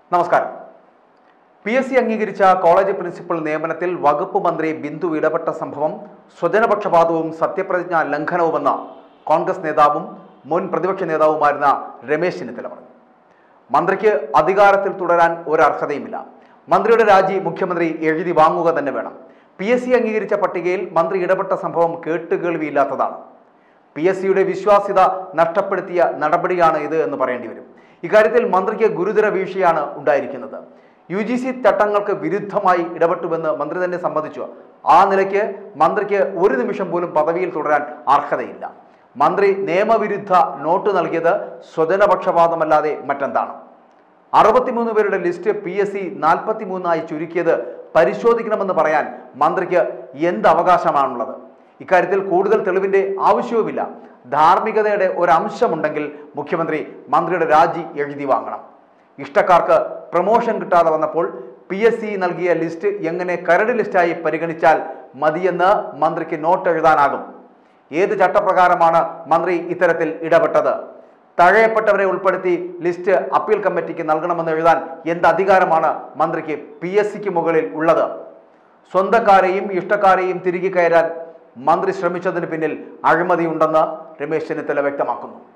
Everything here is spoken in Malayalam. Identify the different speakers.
Speaker 1: നമസ്കാരം പി എസ് സി അംഗീകരിച്ച കോളേജ് പ്രിൻസിപ്പൽ നിയമനത്തിൽ വകുപ്പ് മന്ത്രി ബിന്ദു ഇടപെട്ട സംഭവം സ്വജനപക്ഷപാതവും സത്യപ്രതിജ്ഞാ ലംഘനവുമെന്ന് കോൺഗ്രസ് നേതാവും മുൻ പ്രതിപക്ഷ നേതാവുമായിരുന്ന രമേശ് ചെന്നിത്തല പറഞ്ഞു മന്ത്രിക്ക് അധികാരത്തിൽ തുടരാൻ ഒരർഹതയുമില്ല മന്ത്രിയുടെ രാജി മുഖ്യമന്ത്രി എഴുതി വാങ്ങുക തന്നെ വേണം പി എസ് സി അംഗീകരിച്ച പട്ടികയിൽ മന്ത്രി ഇടപെട്ട സംഭവം കേട്ടുകേൾവിയില്ലാത്തതാണ് പി എസ് സിയുടെ വിശ്വാസ്യത നഷ്ടപ്പെടുത്തിയ നടപടിയാണ് ഇത് എന്ന് പറയേണ്ടി വരും ഇക്കാര്യത്തിൽ മന്ത്രിക്ക് ഗുരുതര വീഴ്ചയാണ് ഉണ്ടായിരിക്കുന്നത് യു ജി സി ചട്ടങ്ങൾക്ക് വിരുദ്ധമായി ഇടപെട്ടുവെന്ന് മന്ത്രി തന്നെ സമ്മതിച്ചു ആ നിലയ്ക്ക് മന്ത്രിക്ക് ഒരു നിമിഷം പോലും പദവിയിൽ തുടരാൻ അർഹതയില്ല മന്ത്രി നിയമവിരുദ്ധ നോട്ട് നൽകിയത് സ്വജനപക്ഷപാതമല്ലാതെ മറ്റെന്താണ് അറുപത്തിമൂന്ന് പേരുടെ ലിസ്റ്റ് പി എസ് സി നാൽപ്പത്തിമൂന്നായി ചുരുക്കിയത് പരിശോധിക്കണമെന്ന് പറയാൻ മന്ത്രിക്ക് എന്ത് അവകാശമാണുള്ളത് ഇക്കാര്യത്തിൽ കൂടുതൽ തെളിവിന്റെ ആവശ്യവുമില്ല ധാർമ്മികതയുടെ ഒരംശമുണ്ടെങ്കിൽ മുഖ്യമന്ത്രി മന്ത്രിയുടെ രാജി എഴുതി വാങ്ങണം ഇഷ്ടക്കാർക്ക് പ്രൊമോഷൻ കിട്ടാതെ വന്നപ്പോൾ പി എസ് സി നൽകിയ ലിസ്റ്റ് എങ്ങനെ കരട് ലിസ്റ്റായി പരിഗണിച്ചാൽ മതിയെന്ന് മന്ത്രിക്ക് നോട്ട് എഴുതാനാകും ഏത് ചട്ടപ്രകാരമാണ് മന്ത്രി ഇത്തരത്തിൽ ഇടപെട്ടത് തഴയപ്പെട്ടവരെ ഉൾപ്പെടുത്തി ലിസ്റ്റ് അപ്പീൽ കമ്മിറ്റിക്ക് നൽകണമെന്ന് എഴുതാൻ എന്ത് അധികാരമാണ് മന്ത്രിക്ക് പി എസ് സിക്ക് മുകളിൽ ഉള്ളത് സ്വന്തക്കാരെയും ഇഷ്ടക്കാരെയും തിരികെ കയറാൻ മന്ത്രി ശ്രമിച്ചതിന് പിന്നിൽ അഴിമതിയുണ്ടെന്ന് രമേശ് ചെന്നിത്തല വ്യക്തമാക്കുന്നു